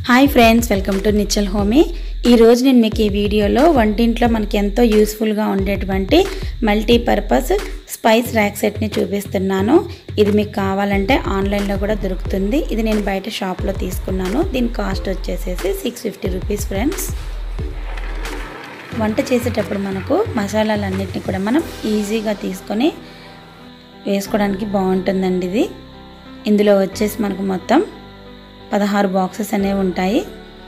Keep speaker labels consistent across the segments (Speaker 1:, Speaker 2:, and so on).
Speaker 1: hi friends welcome to నిచ్చల్ హోమీ ఈరోజు నేను మీకు ఈ వీడియోలో వంటింట్లో మనకి ఎంతో యూస్ఫుల్గా ఉండేటువంటి మల్టీపర్పస్ స్పైస్ ర్యాక్ సెట్ని చూపిస్తున్నాను ఇది మీకు కావాలంటే ఆన్లైన్లో కూడా దొరుకుతుంది ఇది నేను బయట షాప్లో తీసుకున్నాను దీని కాస్ట్ వచ్చేసేసి సిక్స్ ఫిఫ్టీ రూపీస్ ఫ్రెండ్స్ వంట చేసేటప్పుడు మనకు మసాలాలన్నిటిని కూడా మనం ఈజీగా తీసుకొని వేసుకోవడానికి బాగుంటుందండి ఇది ఇందులో వచ్చేసి మనకు మొత్తం పదహారు బాక్సెస్ అనేవి ఉంటాయి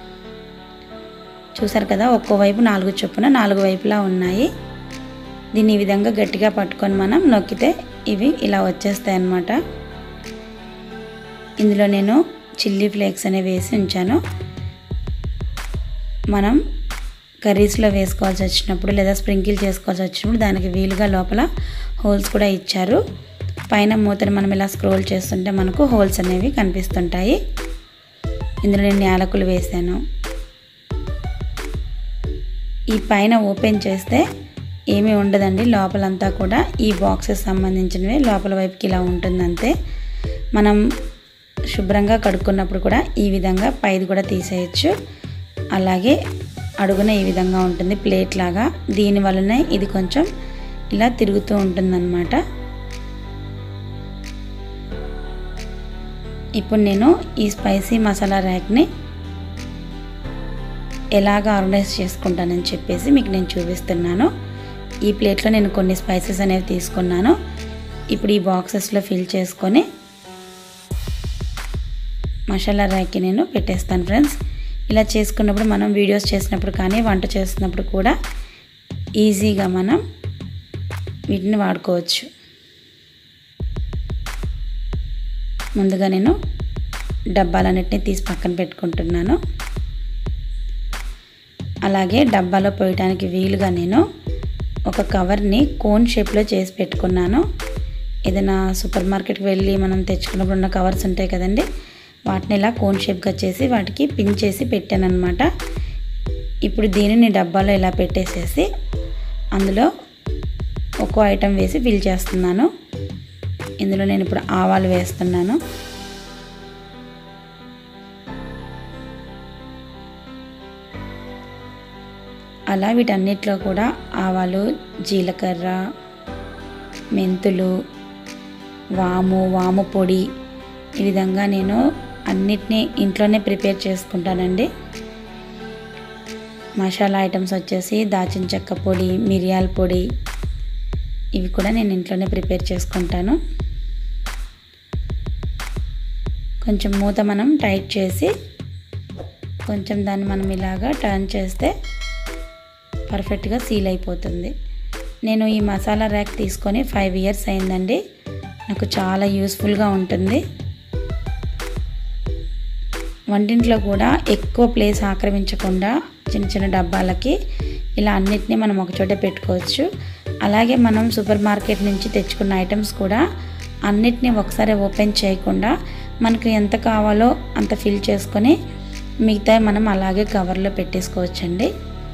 Speaker 1: చూసారు కదా ఒక్కో వైపు నాలుగు చొప్పున నాలుగు వైపులా ఉన్నాయి దీన్ని ఈ విధంగా గట్టిగా పట్టుకొని మనం నొక్కితే ఇవి ఇలా వచ్చేస్తాయి అన్నమాట ఇందులో నేను చిల్లీ ఫ్లేక్స్ అనేవి వేసి ఉంచాను మనం కర్రీస్లో వేసుకోవాల్సి వచ్చినప్పుడు లేదా స్ప్రింకిల్ చేసుకోవాల్సి వచ్చినప్పుడు దానికి వీలుగా లోపల హోల్స్ కూడా ఇచ్చారు పైన మూతను మనం ఇలా స్క్రోల్ చేస్తుంటే మనకు హోల్స్ అనేవి కనిపిస్తుంటాయి ఇందులో నేను యాలకులు వేసాను ఈ పైన ఓపెన్ చేస్తే ఏమీ ఉండదండి లోపలంతా కూడా ఈ బాక్సెస్ సంబంధించినవి లోపల వైపుకి ఇలా ఉంటుంది అంతే మనం శుభ్రంగా కడుక్కున్నప్పుడు కూడా ఈ విధంగా పైది కూడా తీసేయచ్చు అలాగే అడుగున ఈ విధంగా ఉంటుంది ప్లేట్ లాగా దీని వలనే ఇది కొంచెం ఇలా తిరుగుతూ ఉంటుందన్నమాట ఇప్పుడు నేను ఈ స్పైసీ మసాలా ర్యాక్ని ఎలాగ ఆర్గనైజ్ చేసుకుంటానని చెప్పేసి మీకు నేను చూపిస్తున్నాను ఈ ప్లేట్లో నేను కొన్ని స్పైసెస్ అనేవి తీసుకున్నాను ఇప్పుడు ఈ బాక్సెస్లో ఫిల్ చేసుకొని మసాలా ర్యాక్కి నేను పెట్టేస్తాను ఫ్రెండ్స్ ఇలా చేసుకున్నప్పుడు మనం వీడియోస్ చేసినప్పుడు కానీ వంట చేస్తున్నప్పుడు కూడా ఈజీగా మనం వీటిని వాడుకోవచ్చు ముందుగా నేను డబ్బాలన్నిటిని తీసి పక్కన పెట్టుకుంటున్నాను అలాగే డబ్బాలో పోయడానికి వీలుగా నేను ఒక కవర్ని కోన్ షేప్లో చేసి పెట్టుకున్నాను ఏదైనా సూపర్ మార్కెట్కి వెళ్ళి మనం తెచ్చుకున్నప్పుడు ఉన్న కవర్స్ ఉంటాయి కదండి వాటిని ఇలా కోన్ షేప్గా చేసి వాటికి పిన్ చేసి పెట్టాను అనమాట ఇప్పుడు దీనిని డబ్బాలో ఇలా పెట్టేసేసి అందులో ఒక్కో ఐటెం వేసి ఫిల్ చేస్తున్నాను ఇందులో నేను ఇప్పుడు ఆవాలు వేస్తున్నాను అలా వీటన్నిటిలో కూడా ఆవాలు జీలకర్ర మెంతులు వాము వాము పొడి ఈ విధంగా నేను అన్నిటినీ ఇంట్లోనే ప్రిపేర్ చేసుకుంటానండి మసాలా ఐటమ్స్ వచ్చేసి దాచిన చెక్క పొడి మిరియాల పొడి ఇవి కూడా నేను ఇంట్లోనే ప్రిపేర్ చేసుకుంటాను కొంచెం మూత మనం టైట్ చేసి కొంచెం దాన్ని మనం ఇలాగా టర్న్ చేస్తే పర్ఫెక్ట్గా సీల్ అయిపోతుంది నేను ఈ మసాలా ర్యాక్ తీసుకొని ఫైవ్ ఇయర్స్ అయిందండి నాకు చాలా యూస్ఫుల్గా ఉంటుంది వంటింట్లో కూడా ఎక్కువ ప్లేస్ ఆక్రమించకుండా చిన్న చిన్న డబ్బాలకి ఇలా అన్నిటినీ మనం ఒకచోట పెట్టుకోవచ్చు అలాగే మనం సూపర్ మార్కెట్ నుంచి తెచ్చుకున్న ఐటమ్స్ కూడా అన్నిటినీ ఒకసారి ఓపెన్ చేయకుండా మనకు ఎంత కావాలో అంత ఫిల్ చేసుకొని మిగతా మనం అలాగే కవర్లో పెట్టేసుకోవచ్చండి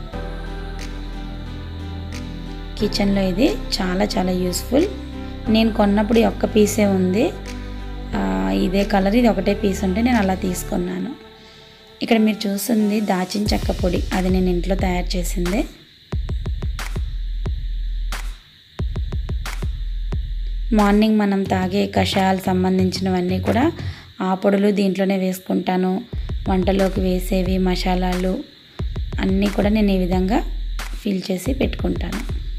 Speaker 1: కిచెన్లో ఇది చాలా చాలా యూస్ఫుల్ నేను కొన్నప్పుడు ఈ ఒక్క పీసే ఉంది ఇదే కలర్ ఇది ఒకటే పీస్ ఉంటే నేను అలా తీసుకున్నాను ఇక్కడ మీరు చూస్తుంది దాచిన చెక్క పొడి అది నేను ఇంట్లో తయారు చేసింది మార్నింగ్ మనం తాగే కషాయాలు సంబంధించినవన్నీ కూడా ఆ పొడులు దీంట్లోనే వేసుకుంటాను వంటలోకి వేసేవి మసాలాలు అన్నీ కూడా నేను ఈ విధంగా ఫిల్ చేసి పెట్టుకుంటాను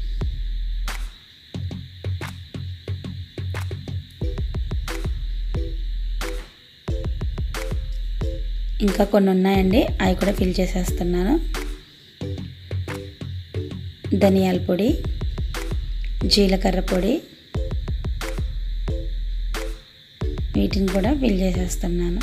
Speaker 1: ఇంకా కొన్ని ఉన్నాయండి అవి కూడా ఫిల్ చేసేస్తున్నాను ధనియాల పొడి జీలకర్ర పొడి వీటిని కూడా ఫిల్ చేసేస్తున్నాను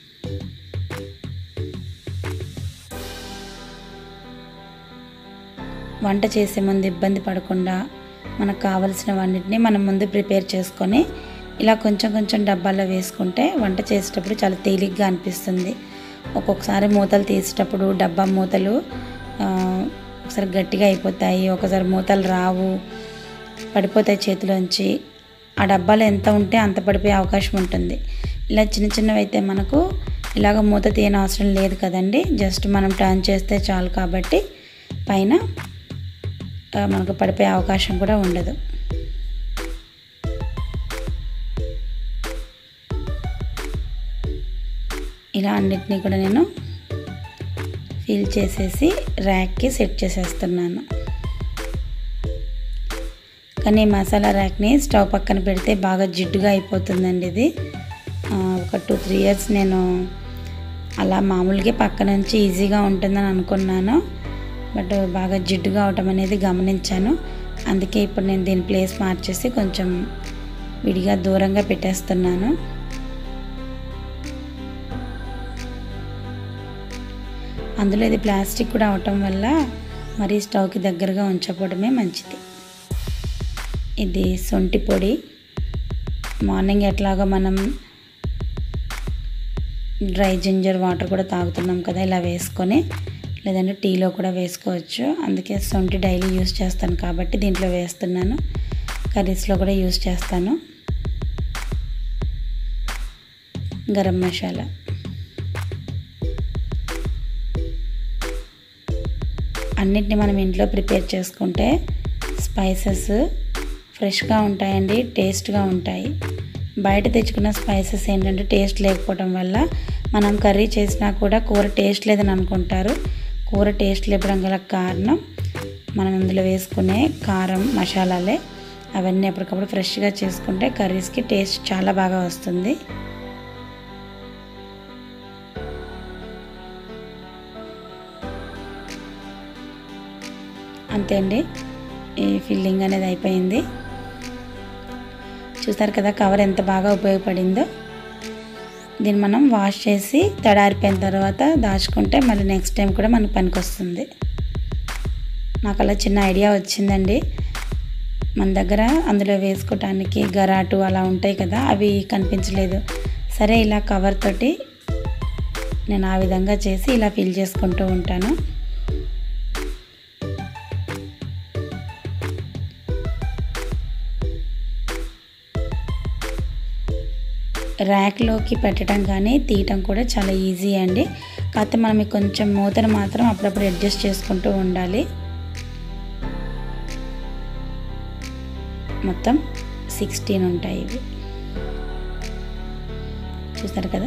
Speaker 1: వంట చేసే ముందు ఇబ్బంది పడకుండా మనకు కావలసినవన్నిటిని మనం ముందు ప్రిపేర్ చేసుకొని ఇలా కొంచెం కొంచెం డబ్బాలో వేసుకుంటే వంట చేసేటప్పుడు చాలా తేలిగ్గా అనిపిస్తుంది ఒక్కొక్కసారి మూతలు తీసేటప్పుడు డబ్బా మూతలు ఒకసారి గట్టిగా అయిపోతాయి ఒకసారి మూతలు రావు పడిపోతాయి చేతిలోంచి ఆ డబ్బాలో ఎంత ఉంటే అంత పడిపోయే అవకాశం ఉంటుంది ఇలా చిన్న చిన్నవి అయితే మనకు ఇలాగ మూత తీయని అవసరం లేదు కదండి జస్ట్ మనం టర్న్ చేస్తే చాలు కాబట్టి పైన ఆ, మనకు పడిపోయే అవకాశం కూడా ఉండదు ఇలా అన్నిటినీ కూడా నేను ఫిల్ చేసేసి ర్యాక్కి సెట్ చేసేస్తున్నాను కానీ మసాలా ర్యాక్ని స్టవ్ పక్కన పెడితే బాగా జిడ్డుగా అయిపోతుందండి ఇది ఆ, ఒక టూ త్రీ ఇయర్స్ నేను అలా మామూలుగా పక్క నుంచి ఈజీగా ఉంటుందని అనుకున్నాను బట్ బాగా జిడ్డుగా అవటం అనేది గమనించాను అందుకే ఇప్పుడు నేను దీని ప్లేస్ మార్చేసి కొంచెం విడిగా దూరంగా పెట్టేస్తున్నాను అందులో ఇది ప్లాస్టిక్ కూడా అవటం వల్ల మరీ స్టవ్కి దగ్గరగా ఉంచకపోవడమే మంచిది ఇది సొంటి పొడి మార్నింగ్ ఎట్లాగో మనం డ్రై జింజర్ వాటర్ కూడా తాగుతున్నాం కదా ఇలా వేసుకొని లేదంటే టీలో కూడా వేసుకోవచ్చు అందుకే సొంటి డైలీ యూస్ చేస్తాను కాబట్టి దీంట్లో వేస్తున్నాను కర్రీస్లో కూడా యూస్ చేస్తాను గరం మసాలా అన్నిటిని మనం ఇంట్లో ప్రిపేర్ చేసుకుంటే స్పైసెస్ ఫ్రెష్గా ఉంటాయండి టేస్ట్గా ఉంటాయి బయట తెచ్చుకున్న స్పైసెస్ ఏంటంటే టేస్ట్ లేకపోవడం వల్ల మనం కర్రీ చేసినా కూడా కూర టేస్ట్ లేదని అనుకుంటారు కూర టేస్ట్ లేపడం గల కారణం మనం ఇందులో వేసుకునే కారం మసాలాలే అవన్నీ ఎప్పటికప్పుడు ఫ్రెష్గా చేసుకుంటే కర్రీస్కి టేస్ట్ చాలా బాగా వస్తుంది అంతే అండి ఈ ఫిల్లింగ్ అనేది అయిపోయింది చూసారు కదా కవర్ ఎంత బాగా ఉపయోగపడిందో దీన్ని మనం వాష్ చేసి తడారిపోయిన తర్వాత దాచుకుంటే మళ్ళీ నెక్స్ట్ టైం కూడా మనకు పనికి వస్తుంది నాకు అలా చిన్న ఐడియా వచ్చిందండి మన దగ్గర అందులో వేసుకోవటానికి గరాటు అలా ఉంటాయి కదా అవి కనిపించలేదు సరే ఇలా కవర్ తోటి నేను ఆ విధంగా చేసి ఇలా ఫిల్ చేసుకుంటూ ఉంటాను ర్యాక్లోకి పెట్టడం కానీ తీయటం కూడా చాలా ఈజీ అండి కాకపోతే మనం ఈ కొంచెం మూతను మాత్రం అప్పుడప్పుడు అడ్జస్ట్ చేసుకుంటూ ఉండాలి మొత్తం సిక్స్టీన్ ఉంటాయి ఇవి చూస్తారు కదా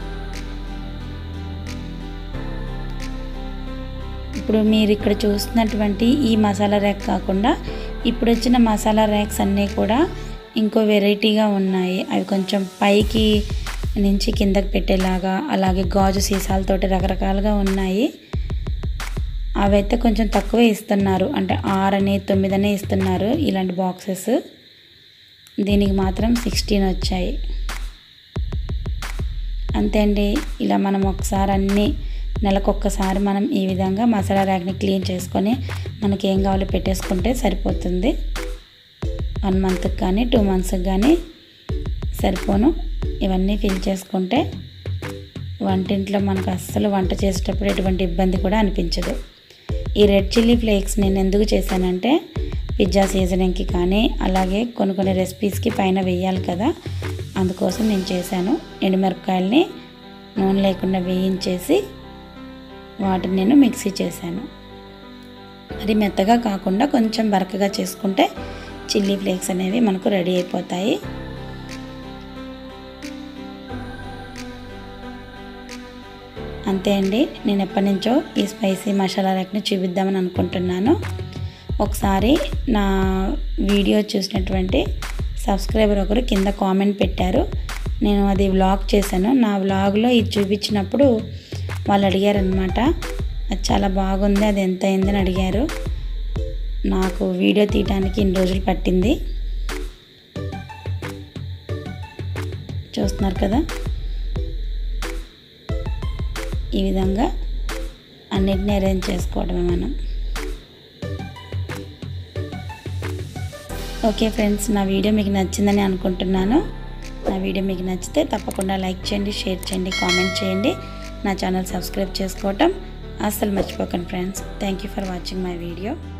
Speaker 1: ఇప్పుడు మీరు ఇక్కడ చూస్తున్నటువంటి ఈ మసాలా ర్యాక్ కాకుండా ఇప్పుడు వచ్చిన మసాలా ర్యాక్స్ అన్నీ కూడా ఇంకో వెరైటీగా ఉన్నాయి అవి కొంచెం పైకి నుంచి కిందకి పెట్టేలాగా అలాగే గాజు సీసాలతోటి రకరకాలుగా ఉన్నాయి అవైతే కొంచెం తక్కువే ఇస్తున్నారు అంటే ఆరని తొమ్మిదనే ఇస్తున్నారు ఇలాంటి బాక్సెస్ దీనికి మాత్రం సిక్స్టీన్ వచ్చాయి అంతే అండి ఇలా మనం ఒకసారి అన్నీ నెలకొక్కసారి మనం ఈ విధంగా మసాలా ర్యాక్ని క్లీన్ చేసుకొని మనకి ఏం కావాలో పెట్టేసుకుంటే సరిపోతుంది వన్ మంత్కి కానీ టూ మంత్స్కి కానీ సరిపోను ఇవన్నీ ఫిల్ చేసుకుంటే వంటింట్లో మనకు అస్సలు వంట చేసేటప్పుడు ఎటువంటి ఇబ్బంది కూడా అనిపించదు ఈ రెడ్ చిల్లీ ఫ్లేక్స్ నేను ఎందుకు చేశానంటే పిజ్జా సీజనింగ్కి కానీ అలాగే కొన్ని కొన్ని రెసిపీస్కి పైన వేయాలి కదా అందుకోసం నేను చేశాను ఎండుమిరపకాయలని నూనె లేకుండా వేయించేసి వాటిని నేను మిక్సీ చేశాను అది మెత్తగా కాకుండా కొంచెం బరకగా చేసుకుంటే చిల్లీ ఫ్లేక్స్ అనేవి మనకు రెడీ అయిపోతాయి అంతే అండి నేను ఎప్పటి నుంచో ఈ స్పైసీ మసాలా ర్యాక్ని చూపిద్దామని అనుకుంటున్నాను ఒకసారి నా వీడియో చూసినటువంటి సబ్స్క్రైబర్ ఒకరు కింద కామెంట్ పెట్టారు నేను అది వ్లాగ్ చేశాను నా వ్లాగ్లో ఇది చూపించినప్పుడు వాళ్ళు అడిగారనమాట అది చాలా బాగుంది అది ఎంత అయిందని అడిగారు నాకు వీడియో తీయడానికి ఇన్ని రోజులు పట్టింది చూస్తున్నారు కదా ఈ విధంగా అన్నిటిని అరేంజ్ చేసుకోవడమే మనం ఓకే ఫ్రెండ్స్ నా వీడియో మీకు నచ్చిందని అనుకుంటున్నాను నా వీడియో మీకు నచ్చితే తప్పకుండా లైక్ చేయండి షేర్ చేయండి కామెంట్ చేయండి నా ఛానల్ సబ్స్క్రైబ్ చేసుకోవటం అస్సలు మర్చిపోకండి friends thank you for watching my video